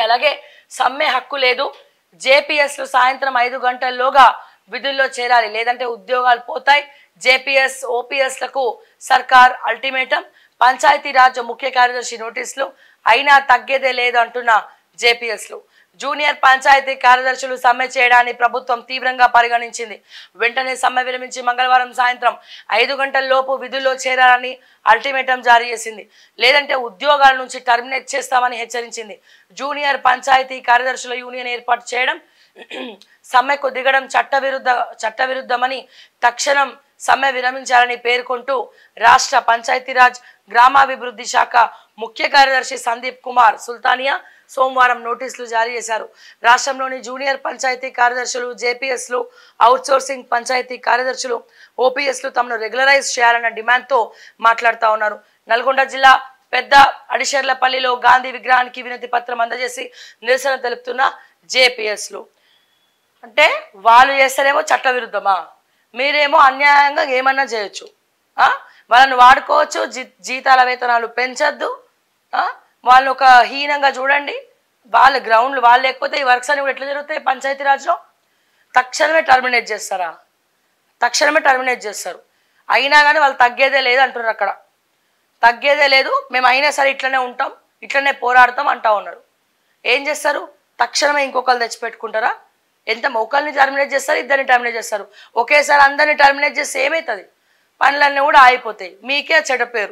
అలాగే సమ్మె హక్కు లేదు జేపీఎస్లు సాయంత్రం ఐదు గంటల్లోగా విధుల్లో చేరాలి లేదంటే ఉద్యోగాలు పోతాయి జేపీఎస్ ఓపీఎస్లకు సర్కార్ అల్టిమేటం పంచాయతీరాజ్ ముఖ్య కార్యదర్శి నోటీసులు అయినా తగ్గేదే లేదు అంటున్న జేపీఎస్లు జూనియర్ పంచాయతీ కార్యదర్శులు సమ్మె చేయడాన్ని ప్రభుత్వం తీవ్రంగా పరిగణించింది వెంటనే సమ్మె విరమించి మంగళవారం సాయంత్రం ఐదు గంటల లోపు విధుల్లో చేరాలని అల్టిమేటం జారీ చేసింది లేదంటే ఉద్యోగాల నుంచి టర్మినేట్ చేస్తామని హెచ్చరించింది జూనియర్ పంచాయతీ కార్యదర్శుల యూనియన్ ఏర్పాటు చేయడం సమ్మెకు దిగడం చట్టవిరుద్ధ చట్టవిరుద్ధమని తక్షణం సమ్మె విరమించాలని పేర్కొంటూ రాష్ట్ర పంచాయతీరాజ్ గ్రామాభివృద్ధి శాఖ ముఖ్య కార్యదర్శి సందీప్ కుమార్ సుల్తానియా సోమవారం నోటీసులు జారీ చేశారు రాష్ట్రంలోని జూనియర్ పంచాయతీ కార్యదర్శులు జేపీఎస్లు అవుట్సోర్సింగ్ పంచాయతీ కార్యదర్శులు ఓపీఎస్లు తమను రెగ్యులరైజ్ చేయాలన్న డిమాండ్తో మాట్లాడుతూ ఉన్నారు నల్గొండ జిల్లా పెద్ద అడిషర్లపల్లిలో గాంధీ విగ్రహానికి వినతి పత్రం అందజేసి నిరసన తెలుపుతున్న జేపీఎస్లు అంటే వాళ్ళు చేస్తారేమో చట్టవిరుద్ధమా మీరేమో అన్యాయంగా ఏమన్నా చేయొచ్చు ఆ? వాళ్ళని వాడుకోవచ్చు జీ జీతాల వేతనాలు పెంచొద్దు ఆ? వాళ్ళు ఒక హీనంగా చూడండి వాళ్ళ గ్రౌండ్లు వాళ్ళు లేకపోతే ఈ వర్క్స్ అన్ని కూడా ఎట్లా జరుగుతాయి పంచాయతీరాజ్లో తక్షణమే టర్మినేట్ చేస్తారా తక్షణమే టర్మినేట్ చేస్తారు అయినా కానీ వాళ్ళు తగ్గేదే లేదు అంటున్నారు అక్కడ తగ్గేదే లేదు మేము అయినా సరే ఇట్లనే ఉంటాం ఇట్లనే పోరాడతాం అంటా ఉన్నారు ఏం చేస్తారు తక్షణమే ఇంకొకరు తెచ్చిపెట్టుకుంటారా ఎంత ఒకరిని టర్మినేట్ చేస్తారు ఇద్దరిని టర్మినేట్ చేస్తారు ఒకేసారి అందరిని టర్మినేట్ చేస్తే ఏమవుతుంది పనులన్నీ కూడా ఆగిపోతాయి మీకే చెడ్డ పేరు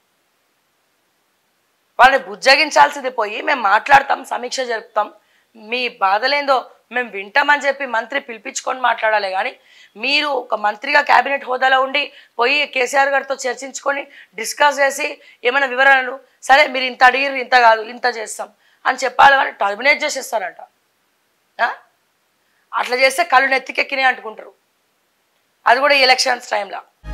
వాళ్ళని బుజ్జగించాల్సింది పోయి మేము మాట్లాడతాం సమీక్ష జరుపుతాం మీ బాధలేందో మేము వింటామని చెప్పి మంత్రి పిలిపించుకొని మాట్లాడాలి కానీ మీరు ఒక మంత్రిగా కేబినెట్ హోదాలో ఉండి పోయి కేసీఆర్ గారితో చర్చించుకొని డిస్కస్ చేసి ఏమైనా వివరణలు సరే మీరు ఇంత అడిగిరు ఇంత కాదు ఇంత చేస్తాం అని చెప్పాలి కానీ టర్మినేట్ చేసేస్తారంట ఆ? అట్లా చేస్తే కళ్ళు నెత్తికెక్కినాయి అంటుకుంటారు అది కూడా ఎలక్షన్స్ టైంలో